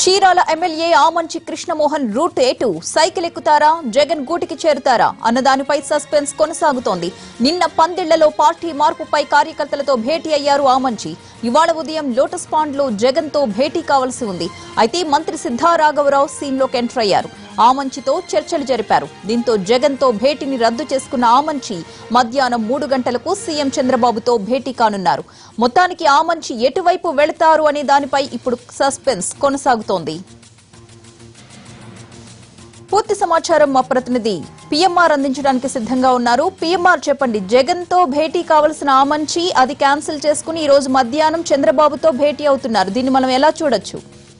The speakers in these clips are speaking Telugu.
చీరాల ఎమ్మెల్యే ఆమంచి కృష్ణమోహన్ రూట్ ఏటు సైకిల్ ఎక్కుతారా జగన్ గూటికి చేరుతారా అన్న దానిపై సస్పెన్స్ కొనసాగుతోంది నిన్న పందిళ్లలో పార్టీ మార్పుపై కార్యకర్తలతో భేటీ అయ్యారు ఆమంచి ఇవాళ ఉదయం లోటస్ పాండ్ లో జగన్ తో భేటీ కావాల్సి ఉంది అయితే మంత్రి సిద్ధా రాఘవరావు సీన్ లోకి ఎంటర్ అయ్యారు ఆమంచితో చర్చలు జరిపారు దీంతో జగన్ తో భేటీని రద్దు చేసుకున్న ఆమంచి మధ్యాహ్నం మూడు గంటలకు సీఎం చంద్రబాబుతో భేటీ కానున్నారు మొత్తానికి ఆమంచి ఎటువైపు వెళతారు అనే దానిపై ఇప్పుడు సస్పెన్స్ కొనసాగుతోంది పూర్తి సమాచారం మా ప్రతినిధి పిఎంఆర్ అందించడానికి సిద్ధంగా ఉన్నారు పిఎంఆర్ చెప్పండి జగన్ తో భేటీ కావలసిన ఆమంచి అది క్యాన్సిల్ చేసుకుని ఈ రోజు మధ్యాహ్నం చంద్రబాబుతో భేటీ అవుతున్నారు దీన్ని మనం ఎలా చూడొచ్చు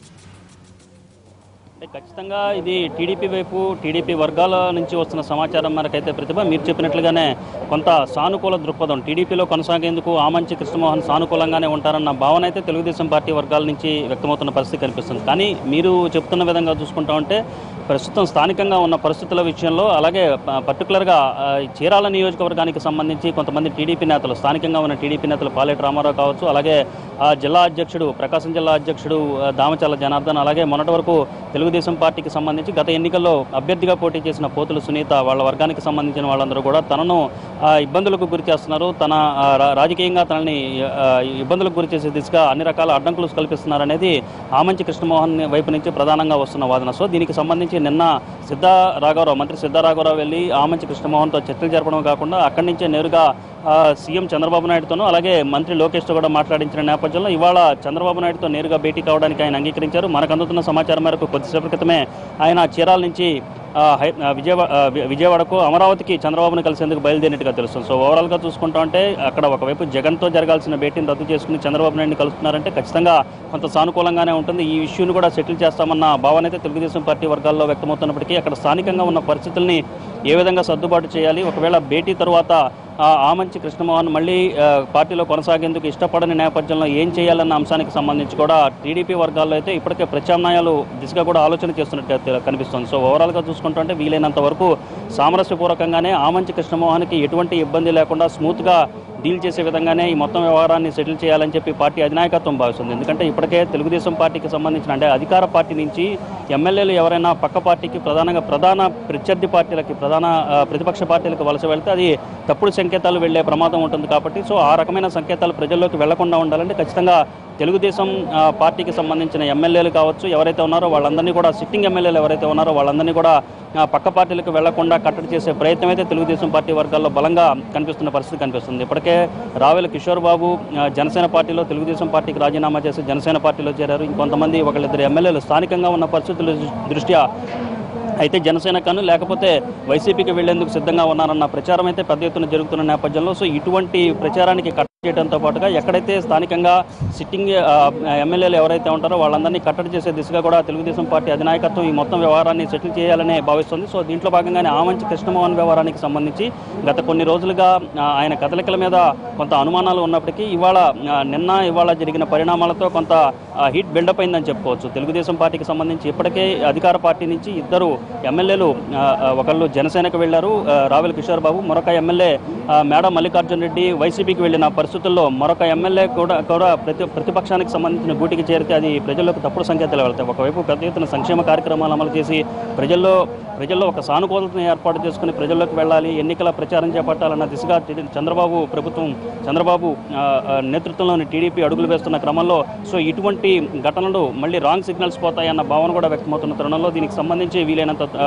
అంటే ఖచ్చితంగా ఇది టీడీపీ వైపు టీడీపీ వర్గాల నుంచి వస్తున్న సమాచారం మేరకైతే ప్రతిభ మీరు చెప్పినట్లుగానే కొంత సానుకూల దృక్పథం టీడీపీలో కొనసాగేందుకు ఆమంచి కృష్ణమోహన్ సానుకూలంగానే ఉంటారన్న భావన అయితే తెలుగుదేశం పార్టీ వర్గాల నుంచి వ్యక్తమవుతున్న పరిస్థితి కనిపిస్తుంది కానీ మీరు చెప్తున్న విధంగా చూసుకుంటా ఉంటే ప్రస్తుతం స్థానికంగా ఉన్న పరిస్థితుల విషయంలో అలాగే ప- పర్టికులర్గా ఆ, ఈ చీరాల నియోజకవర్గానికి సంబంధించి కొంతమంది టీడీపీ నేతలు స్థానికంగా ఉన్న టీడీపీ నేతలు పాలేటి రామారావు కావచ్చు అలాగే ఆ జిల్లా అధ్యక్షుడు ప్రకాశం జిల్లా అధ్యక్షుడు ఆ, దామచల్ల జనార్దన్ అలాగే మొన్నటి వరకు తెలుగుదేశం పార్టీకి సంబంధించి గత ఎన్నికల్లో అభ్యర్థిగా పోటీ చేసిన పోతుల సునీత వాళ్ళ వర్గానికి సంబంధించిన వాళ్ళందరూ కూడా తనను ఆ, ఇబ్బందులకు గురి చేస్తున్నారు తన ఆ, రా- రాజకీయంగా తనని ఆ, ఇబ్బందులకు గురి చేసే దిశగా అన్ని రకాల అడ్డంకులు కల్పిస్తున్నారనేది ఆమంచి కృష్ణమోహన్ వైపు నుంచి ప్రధానంగా వస్తున్న వాదన సో దీనికి సంబంధించి నిన్న సిద్ధా రాఘవరావు మంత్రి సిద్ధా రాఘవరావు వెళ్ళి ఆమంచి కృష్ణమోహన్తో చర్చలు జరపడం కాకుండా అక్కడి నుంచే నేరుగా ఆ, సీఎం చంద్రబాబు నాయుడుతోనూ అలాగే మంత్రి లోకేష్తో కూడా మాట్లాడించిన నేపథ్యంలో ఇవాళ చంద్రబాబు నాయుడుతో నేరుగా భేటీ కావడానికి ఆయన అంగీకరించారు మనకు అందుతున్న సమాచారం మేరకు కొద్దిసేపటి క్రితమే ఆయన చీరాల నుంచి ఆ, హై- ఆ, విజయవా ఆ, వి- విజయవాడకు అమరావతికి చంద్రబాబును కలిసేందుకు బయలుదేరినట్టుగా తెలుస్తుంది సో ఓవరాల్గా చూసుకుంటా ఉంటే అక్కడ ఒకవైపు జగన్తో జరగాల్సిన భేటీని రద్దు చేసుకుని చంద్రబాబు నాయుడిని కలుస్తున్నారంటే ఖచ్చితంగా కొంత సానుకూలంగానే ఉంటుంది ఈ ఇష్యూని కూడా సెటిల్ చేస్తామన్న భావన అయితే తెలుగుదేశం పార్టీ వర్గాల్లో వ్యక్తమవుతున్నప్పటికీ అక్కడ స్థానికంగా ఉన్న పరిస్థితుల్ని ఏ విధంగా సర్దుబాటు చేయాలి ఒకవేళ భేటీ తరువాత ఆ ఆమంచి కృష్ణమోహన్ మళ్ళీ ఆ, పార్టీలో కొనసాగేందుకు ఇష్టపడని నేపథ్యంలో ఏం చేయాలన్న అంశానికి సంబంధించి కూడా టీడీపీ వర్గాల్లో అయితే ఇప్పటికే ప్రత్యామ్నాయాలు దిశగా కూడా ఆలోచన చేస్తున్నట్టు తె- కనిపిస్తుంది సో ఓవరాల్గా చూసుకుంటుంటే వీలైనంత వరకు సామరస్యపూర్వకంగానే ఆమంచి కృష్ణమోహన్కి ఎటువంటి ఇబ్బంది లేకుండా స్మూత్గా డీల్ చేసే విధంగానే ఈ మొత్తం వ్యవహారాన్ని సెటిల్ చేయాలని చెప్పి పార్టీ అధినాయకత్వం భావిస్తుంది ఎందుకంటే ఇప్పటికే తెలుగుదేశం పార్టీకి సంబంధించిన అంటే అధికార పార్టీ నుంచి ఎమ్మెల్యేలు ఎవరైనా పక్క పార్టీకి ప్రధానంగా ప్రధాన ప్రత్యర్థి పార్టీలకి ప్రధాన ఆ, ప్రతిపక్ష పార్టీలకు వలస వెళ్తే అది తప్పుడు సంకేతాలు వెళ్లే ప్రమాదం ఉంటుంది కాబట్టి సో ఆ రకమైన సంకేతాలు ప్రజల్లోకి వెళ్లకుండా ఉండాలంటే ఖచ్చితంగా తెలుగుదేశం ఆ, పార్టీకి సంబంధించిన ఎమ్మెల్యేలు కావచ్చు ఎవరైతే ఉన్నారో వాళ్ళందరినీ కూడా సిట్టింగ్ ఎమ్మెల్యేలు ఎవరైతే ఉన్నారో వాళ్ళందరినీ కూడా ఆ, పక్క పార్టీలకు వెళ్లకుండా కట్టడి చేసే ప్రయత్నం అయితే తెలుగుదేశం పార్టీ వర్గాల్లో బలంగా కనిపిస్తున్న పరిస్థితి కనిపిస్తుంది ఇప్పటికే రావెల కిషోర్ బాబు ఆ, జనసేన పార్టీలో తెలుగుదేశం పార్టీకి రాజీనామా చేసి జనసేన పార్టీలో చేరారు ఇంకొంతమంది ఒకళ్ళిద్దరు ఎమ్మెల్యేలు స్థానికంగా ఉన్న పరిస్థితుల దృష్ట్యా అయితే జనసేన కను లేకపోతే వైసీపీకి వెళ్లేందుకు సిద్ధంగా ఉన్నారన్న ప్రచారం అయితే పెద్ద ఎత్తున జరుగుతున్న నేపథ్యంలో సో ఇటువంటి ప్రచారానికి కట్టడి చేయడంతో పాటుగా ఎక్కడైతే స్థానికంగా సిట్టింగ్ ఆ, ఎమ్మెల్యేలు ఎవరైతే ఉంటారో వాళ్ళందరినీ కట్టడి చేసే దిశగా కూడా తెలుగుదేశం పార్టీ అధినాయకత్వం ఈ మొత్తం వ్యవహారాన్ని సెటిల్ చేయాలనే భావిస్తుంది సో దీంట్లో భాగంగానే ఆమంచి కృష్ణమోహన్ వ్యవహారానికి సంబంధించి గత కొన్ని రోజులుగా ఆ, ఆయన కదలికల మీద కొంత అనుమానాలు ఉన్నప్పటికీ ఇవాళ ఆ, నిన్న ఇవాళ జరిగిన పరిణామాలతో కొంత ఆ, హీట్ బిల్డప్ అయిందని చెప్పుకోవచ్చు తెలుగుదేశం పార్టీకి సంబంధించి ఇప్పటికే అధికార పార్టీ నుంచి ఇద్దరు ఎమ్మెల్యేలు ఆ, ఆ, ఒకళ్ళు జనసేనకు వెళ్లారు ఆ, రావెల కిషోర్ బాబు మరొక ఎమ్మెల్యే ఆ, మేడ మల్లికార్జున్ రెడ్డి వైసీపీకి వెళ్లిన పరిస్థితుల్లో మరొక ఎమ్మెల్యే కూడా కూడా ప్రతి ప్రతిపక్షానికి సంబంధించిన గూటికి చేరితే అది ప్రజల్లోకి తప్పుడు సంకేతాలు వెళ్తాయి ఒకవైపు పెద్ద ఎత్తున సంక్షేమ కార్యక్రమాలు అమలు చేసి ప్రజల్లో ప్రజల్లో ఒక సానుకూలతను ఏర్పాటు చేసుకుని ప్రజల్లోకి వెళ్ళాలి ఎన్నికల ప్రచారం చేపట్టాలన్న దిశగా టి- చంద్రబాబు ప్రభుత్వం చంద్రబాబు ఆ, ఆ, నేతృత్వంలోని టీడీపీ అడుగులు వేస్తున్న క్రమంలో సో ఇటువంటి ఘటనలు మళ్ళీ రాంగ్ సిగ్నల్స్ పోతాయన్న భావన కూడా వ్యక్తమవుతున్న తరుణంలో దీనికి సంబంధించి వీలైనంత ఆ,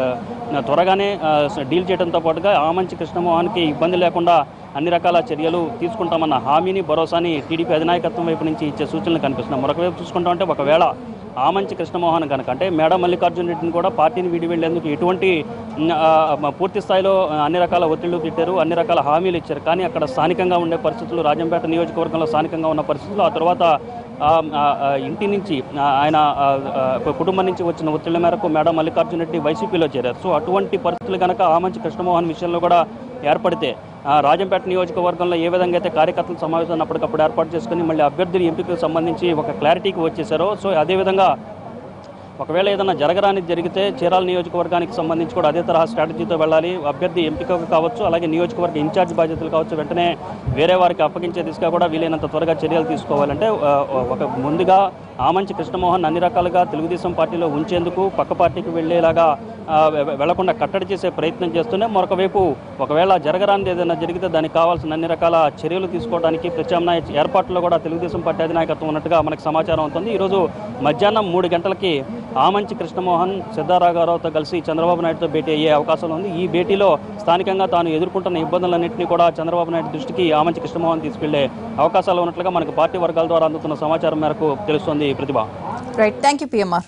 ఆ, త్వరగానే ఆ, డీల్ చేయడంతో పాటుగా ఆమంచి కృష్ణమోహన్కి ఇబ్బంది లేకుండా అన్ని రకాల చర్యలు తీసుకుంటామన్న హామీని భరోసాని టీడీపీ అధినాయకత్వం వైపు నుంచి ఇచ్చే సూచనలు కనిపిస్తున్నాయి మరొక వైపు చూసుకుంటామంటే ఒకవేళ ఆమంచి కృష్ణమోహన్ కనుక అంటే మేడ మల్లికార్జున రెడ్డిని కూడా పార్టీని వీడి వెళ్లేందుకు ఎటువంటి మ్, ఆ, మ, పూర్తి స్థాయిలో అన్ని రకాల ఒత్తిళ్లు పెట్టారు అన్ని రకాల హామీలు ఇచ్చారు కానీ అక్కడ స్థానికంగా ఉండే పరిస్థితులు రాజంపేట నియోజకవర్గంలో స్థానికంగా ఉన్న పరిస్థితులు ఆ తర్వాత ఆ, ఆ, ఆ, ఇంటి నుంచి ఆ, ఆయన ఆ, ఆ, కుటుంబం నుంచి వచ్చిన ఒత్తిళ్ల మేరకు మేడం మల్లికార్జున రెడ్డి వైసీపీలో చేరారు సో అటువంటి పరిస్థితులు కనుక ఆమంచి కృష్ణమోహన్ విషయంలో కూడా ఏర్పడితే ఆ, రాజంపేట నియోజకవర్గంలో ఏ విధంగా అయితే కార్యకర్తల సమావేశాన్ని అప్పటికప్పుడు ఏర్పాటు చేసుకుని మళ్ళీ అభ్యర్థుల ఎంపికకు సంబంధించి ఒక క్లారిటీకి వచ్చేసారో సో అదేవిధంగా ఒకవేళ ఏదైనా జరగరానిది జరిగితే చీరాల నియోజకవర్గానికి సంబంధించి కూడా అదే తరహా స్ట్రాటజీతో వెళ్ళాలి అభ్యర్థి ఎంపిక కావచ్చు అలాగే నియోజకవర్గ ఇన్ఛార్జ్ బాధ్యతలు కావచ్చు వెంటనే వేరే వారికి అప్పగించే దిశగా కూడా వీలైనంత త్వరగా చర్యలు తీసుకోవాలంటే ఆ, ఒక ముందుగా ఆమంచి కృష్ణమోహన్ అన్ని రకాలుగా తెలుగుదేశం పార్టీలో ఉంచేందుకు పక్క పార్టీకి వెళ్ళేలాగా ఆ, వె- వెళ్లకుండా కట్టడి చేసే ప్రయత్నం చేస్తూనే మరొక వైపు ఒకవేళ జరగరానిది ఏదైనా జరిగితే దానికి కావాల్సిన అన్ని రకాల చర్యలు తీసుకోవడానికి ప్రత్యామ్నాయ ఏర్పాట్లో కూడా తెలుగుదేశం పార్టీ అధినాయకత్వం ఉన్నట్టుగా మనకు సమాచారం అవుతుంది ఈరోజు మధ్యాహ్నం మూడు గంటలకి ఆమంచి కృష్ణమోహన్ సిద్ధారాఘవరావుతో కలిసి చంద్రబాబు నాయుడుతో భేటీ అయ్యే అవకాశం ఉంది ఈ భేటీలో స్థానికంగా తాను ఎదుర్కొంటున్న ఇబ్బందులన్నింటినీ కూడా చంద్రబాబు నాయుడు దృష్టికి ఆమంచి కృష్ణమోహన్ తీసుకెళ్లే అవకాశాలు ఉన్నట్లుగా మనకు పార్టీ వర్గాల ద్వారా అందుతున్న సమాచారం మేరకు తెలుస్తోంది Pratibha right thank you PMR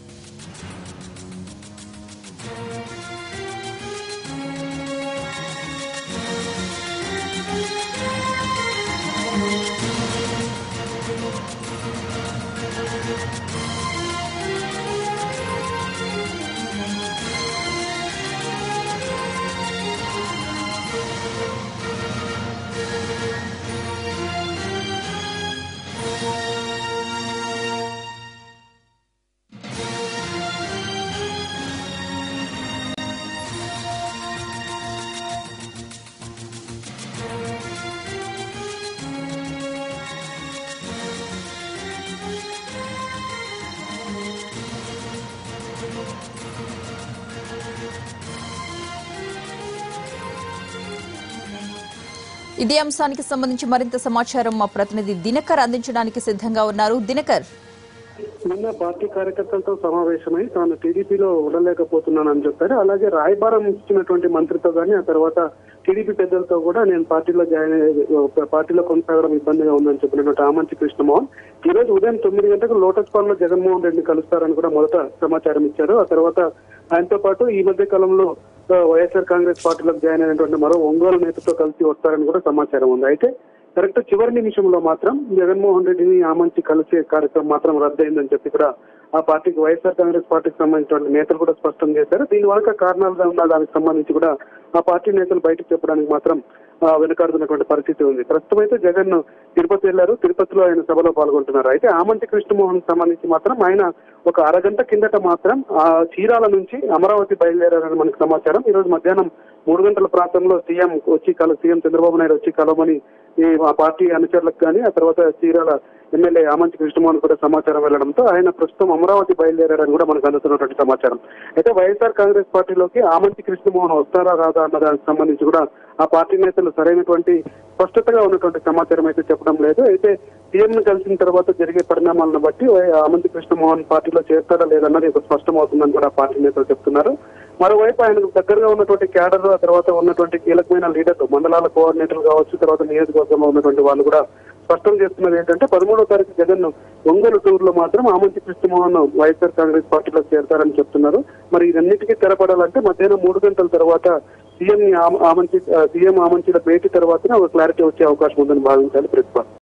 ఇదే అంశానికి సంబంధించి మరింత సమాచారం మా ప్రతినిధి దినకర్ అందించడానికి సిద్ధంగా ఉన్నారు దినకర్ నిన్న పార్టీ కార్యకర్తలతో సమావేశమై తాను టీడీపీలో ఉండలేకపోతున్నానని చెప్పారు అలాగే రాయబారం ఇచ్చినటువంటి మంత్రితో గాని ఆ తర్వాత టీడీపీ పెద్దలతో కూడా నేను పార్టీలో జాయిన్ అయ్యే- పార్టీలో కొనసాగడం ఇబ్బందిగా ఉందని చెప్పినటువంటి ఆమంచి కృష్ణమోహన్ ఈ రోజు ఉదయం తొమ్మిది గంటలకు లోటస్ పాల్ లో జగన్మోహన్ రెడ్డిని కలుస్తారని కూడా మొదట సమాచారం ఇచ్చారు ఆ తర్వాత ఆయనతో పాటు ఈ మధ్య కాలంలో ఆ, వైఎస్ఆర్ కాంగ్రెస్ పార్టీలోకి జాయిన్ అయినటువంటి మరో ఒంగోలు నేతతో కలిసి వస్తారని కూడా సమాచారం ఉంది అయితే కరెక్ట్ చివరి నిమిషంలో మాత్రం జగన్మోహన్ రెడ్డిని ఆమంచి కలిసే కార్యక్రమం మాత్రం రద్దయిందని చెప్పి కూడా ఆ పార్టీకి వైఎస్ఆర్ కాంగ్రెస్ పార్టీకి సంబంధించిన నేతలు కూడా స్పష్టం చేశారు దీని వరకు కారణాలుగా ఉన్న దానికి సంబంధించి కూడా ఆ పార్టీ నేతలు బయటకు చెప్పడానికి మాత్రం ఆ, వెనుకాడుతున్నటువంటి పరిస్థితి ఉంది ప్రస్తుతం అయితే జగన్ తిరుపతి వెళ్లారు తిరుపతిలో ఆయన సభలో పాల్గొంటున్నారు అయితే ఆమంచి కృష్ణమోహన్ సంబంధించి మాత్రం ఆయన ఒక అరగంట కిందట మాత్రం ఆ చీరాల నుంచి అమరావతి బయలుదేరారని మనకు సమాచారం ఈ రోజు మధ్యాహ్నం మూడు గంటల ప్రాంతంలో సీఎం వచ్చి కల సీఎం చంద్రబాబు నాయుడు వచ్చి కలవమని ఈ ఆ పార్టీ అనుచరులకు కానీ ఆ తర్వాత చీరాల ఎమ్మెల్యే ఆమంచి కృష్ణమోహన్ కూడా సమాచారం వెళ్లడంతో ఆయన ప్రస్తుతం అమరావతి బయలుదేరారని కూడా మనకు అందుతున్నటువంటి సమాచారం అయితే వైఎస్ఆర్ కాంగ్రెస్ పార్టీలోకి ఆమంచి కృష్ణమోహన్ వస్తారా రాదా అన్న దానికి సంబంధించి కూడా ఆ పార్టీ నేతలు సరైనటువంటి స్పష్టతగా ఉన్నటువంటి సమాచారం అయితే చెప్పడం లేదు అయితే సీఎం ను కలిసిన తర్వాత జరిగే పరిణామాలను బట్టి వై- ఆమంతి కృష్ణమోహన్ పార్టీలో చేస్తారా లేదన్నది ఒక స్పష్టం అవుతుందని కూడా ఆ పార్టీ నేతలు చెప్తున్నారు మరోవైపు ఆయనకు దగ్గరగా ఉన్నటువంటి క్యాడర్ ఆ తర్వాత ఉన్నటువంటి కీలకమైన లీడర్లు మండలాల కోఆర్డినేటర్లు కావచ్చు తర్వాత నియోజకవర్గంలో ఉన్నటువంటి వాళ్ళు కూడా స్పష్టం చేస్తున్నది ఏంటంటే పదమూడో తారీఖు జగన్ ఒంగోలు టూర్ లో మాత్రం ఆమంచి కృష్ణమోహన్ వైఎస్ఆర్ కాంగ్రెస్ పార్టీలో చేరతారని చెప్తున్నారు మరి ఇదన్నిటికీ తెరపడాలంటే మధ్యాహ్నం మూడు గంటల తర్వాత సీఎం ని ఆమ- ఆమంచి సీఎం ఆమంచిల భేటీ తర్వాతనే ఒక క్లారిటీ వచ్చే అవకాశం ఉందని భావించాలి ప్రతిభ